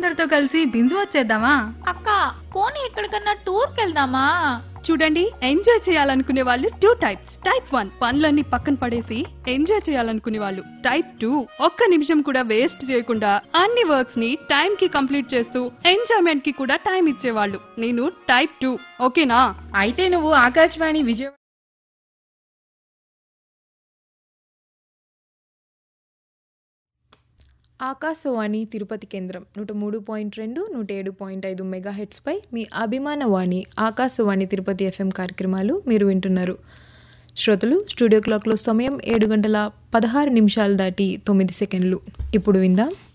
అందరితో కలిసి బింజు వచ్చేద్దామా అక్క పోనీ ఎక్కడికన్నా టూర్కి వెళ్దామా చూడండి ఎంజాయ్ చేయాలనుకునే వాళ్ళు టూ టైప్స్ టైప్ వన్ పనులన్నీ పక్కన పడేసి ఎంజాయ్ చేయాలనుకునే వాళ్ళు టైప్ టూ ఒక్క నిమిషం కూడా వేస్ట్ చేయకుండా అన్ని వర్క్స్ ని టైం కి కంప్లీట్ చేస్తూ ఎంజాయ్మెంట్ కి కూడా టైం ఇచ్చేవాళ్ళు నేను టైప్ టూ ఓకేనా అయితే నువ్వు ఆకాశవాణి విజయవాడ ఆకాశవాణి తిరుపతి కేంద్రం నూట మూడు పాయింట్ రెండు నూట ఏడు పాయింట్ ఐదు మెగా హెడ్స్పై మీ అభిమాన వాణి ఆకాశవాణి తిరుపతి ఎఫ్ఎం కార్యక్రమాలు మీరు వింటున్నారు శ్రోతలు స్టూడియో క్లాక్లో సమయం ఏడు గంటల పదహారు నిమిషాలు దాటి తొమ్మిది సెకండ్లు ఇప్పుడు విందాం